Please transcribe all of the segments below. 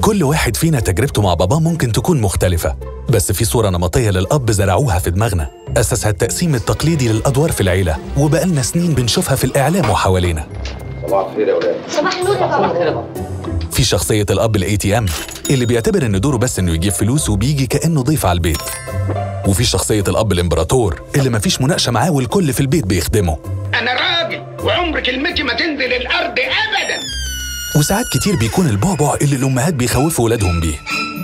كل واحد فينا تجربته مع باباه ممكن تكون مختلفة بس في صورة نمطية للأب زرعوها في دماغنا أسسها التقسيم التقليدي للأدوار في العيلة وبقالنا سنين بنشوفها في الإعلام وحوالينا صباح الخير يا ولاد صباح النور يا بابا في شخصية الأب الاي تي ام اللي بيعتبر إن دوره بس إنه يجيب فلوس وبيجي كأنه ضيف على البيت وفي شخصية الأب الإمبراطور اللي مفيش مناقشة معاه والكل في البيت بيخدمه انا راجل وعمر كلمتي ما تنزل الارض ابدا وساعات كتير بيكون البعبع اللي الأمهات بيخوفوا ولادهم بيه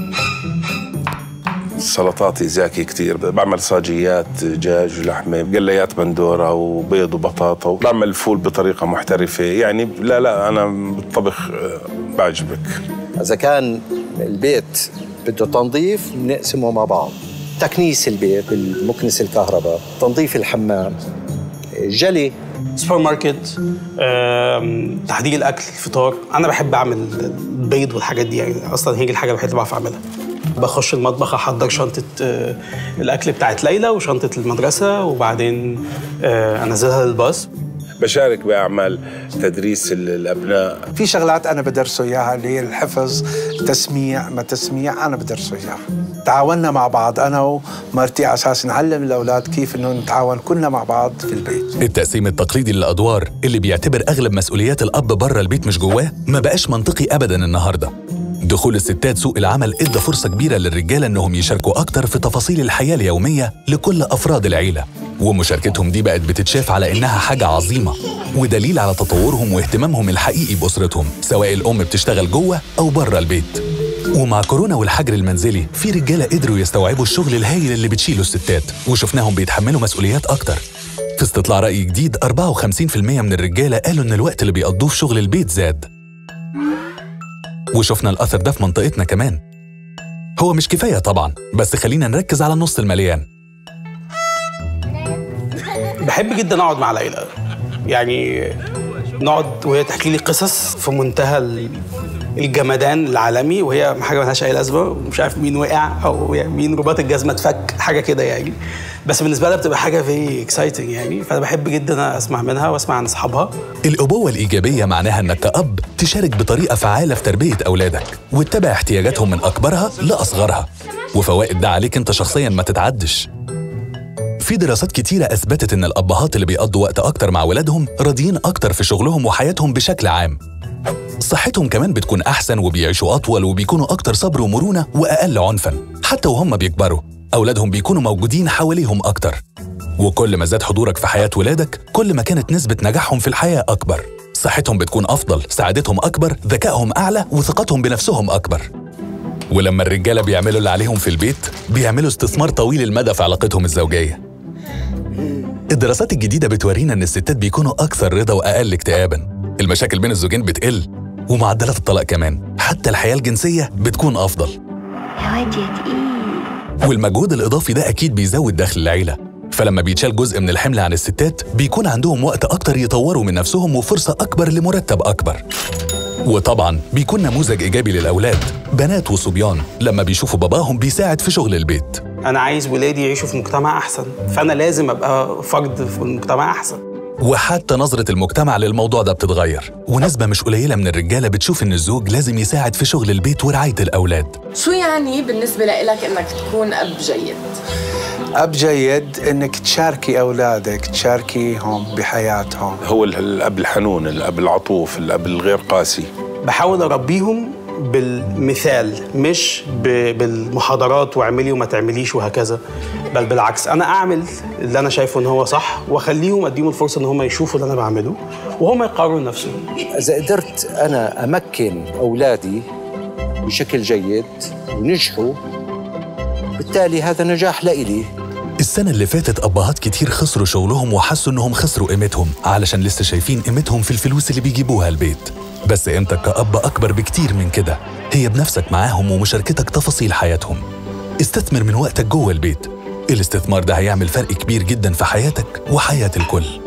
سلطاتي زاكي كتير بعمل صاجيات دجاج ولحمة قليات بندورة وبيض وبطاطا وبعمل الفول بطريقة محترفة يعني لا لا أنا بالطبخ آه، بعجبك اذا كان البيت بده تنظيف بنقسمه مع بعض تكنيس البيت بالمكنس الكهرباء تنظيف الحمام جلي سوبر ماركت آم، تحضير الاكل الفطار انا بحب اعمل البيض والحاجات دي يعني اصلا هي دي الحاجه الوحيده اللي بعرف اعملها بخش المطبخ احضر شنطه آه، الاكل بتاعت ليلى وشنطه المدرسه وبعدين آه، انزلها للباص بشارك بأعمال تدريس ال- الأبناء في شغلات انا بدرسه اياها اللي هي الحفظ تسميع ما تسميع انا بدرسه اياها تعاوننا مع بعض انا ومرتي على اساس نعلم الاولاد كيف انه نتعاون كلنا مع بعض في البيت التقسيم التقليدي للأدوار اللي بيعتبر أغلب مسؤوليات الأب بره البيت مش جواه ما بقاش منطقي أبدا النهاردة دخول الستات سوق العمل ادى فرصة كبيرة للرجالة انهم يشاركوا أكتر في تفاصيل الحياة اليومية لكل أفراد العيلة ومشاركتهم دي بقت بتتشاف على إنها حاجة عظيمة ودليل على تطورهم واهتمامهم الحقيقي بأسرتهم سواء الأم بتشتغل جوه أو بره البيت ومع كورونا والحجر المنزلي في رجالة قدروا يستوعبوا الشغل الهايل اللي بتشيله الستات وشفناهم بيتحملوا مسؤوليات أكتر في استطلاع رأي جديد 54% من الرجالة قالوا إن الوقت اللي بيقضوه في شغل البيت زاد وشفنا الأثر ده في منطقتنا كمان هو مش كفاية طبعا بس خلينا نركز على النص المليان بحب جدا اقعد مع ليلى يعني نقعد وهي تحكي لي قصص في منتهى ال- الجمدان العالمي وهي حاجه ملهاش اي لازمه ومش عارف مين وقع او يعني مين رباط الجزمه اتفك حاجه كده يعني بس بالنسبه لها بتبقى حاجه في اكسايتنج يعني فانا بحب جدا اسمع منها واسمع عن اصحابها الأبوة الإيجابية معناها إنك كأب تشارك بطريقة فعالة في تربية أولادك وتتابع احتياجاتهم من أكبرها لأصغرها وفوائد ده عليك أنت شخصيا ما تتعدش في دراسات كتيرة أثبتت إن الأبهات اللي بيقضوا وقت أكتر مع ولادهم راضيين أكتر في شغلهم وحياتهم بشكل عام صحتهم كمان بتكون أحسن وبيعيشوا أطول وبيكونوا أكتر صبر ومرونة وأقل عنفا حتى وهم بيكبروا أولادهم بيكونوا موجودين حواليهم أكتر وكل ما زاد حضورك في حياة ولادك كل ما كانت نسبة نجاحهم في الحياة أكبر صحتهم بتكون أفضل سعادتهم أكبر ذكائهم أعلى وثقتهم بنفسهم أكبر ولما الرجالة بيعملوا اللي عليهم في البيت بيعملوا استثمار طويل المدى في علاقتهم الزوجية الدراسات الجديدة بتورينا إن الستات بيكونوا أكثر رضا وأقل اكتئابا المشاكل بين الزوجين بتقل ومعدلات الطلاق كمان حتى الحياة الجنسية بتكون أفضل يا واد يا تقيل والمجهود الإضافي ده أكيد بيزود دخل العيلة فلما بيتشال جزء من الحمل عن الستات بيكون عندهم وقت أكتر يطوروا من نفسهم وفرصة أكبر لمرتب أكبر وطبعا بيكون نموذج إيجابي للأولاد بنات وصبيان لما بيشوفوا باباهم بيساعد في شغل البيت انا عايز ولادي يعيشوا في مجتمع احسن فانا لازم ابقى فرد في المجتمع احسن وحتى نظرة المجتمع للموضوع ده بتتغير ونسبة مش قليلة من الرجالة بتشوف إن الزوج لازم يساعد في شغل البيت ورعاية الأولاد شو يعني بالنسبة لك إنك تكون أب جيد؟ اب جيد انك تشاركي اولادك تشاركيهم بحياتهم هو ال- الأب الحنون الأب العطوف الأب الغير قاسي بحاول اربيهم بالمثال مش ب- بالمحاضرات واعملي وما تعمليش وهكذا بل بالعكس انا اعمل اللي انا شايفه ان هو صح واخليهم اديهم الفرصه ان هم يشوفوا اللي انا بعمله وهم يقرروا لنفسهم اذا قدرت انا امكن اولادي بشكل جيد ونجحوا بالتالي هذا نجاح لإلي السنة اللي فاتت أبهات كتير خسروا شغلهم وحسوا إنهم خسروا قيمتهم علشان لسه شايفين قيمتهم في الفلوس اللي بيجيبوها البيت بس قيمتك كأب أكبر بكتير من كده هي بنفسك معاهم ومشاركتك تفاصيل حياتهم استثمر من وقتك جوه البيت الاستثمار ده هيعمل فرق كبير جدا في حياتك وحياة الكل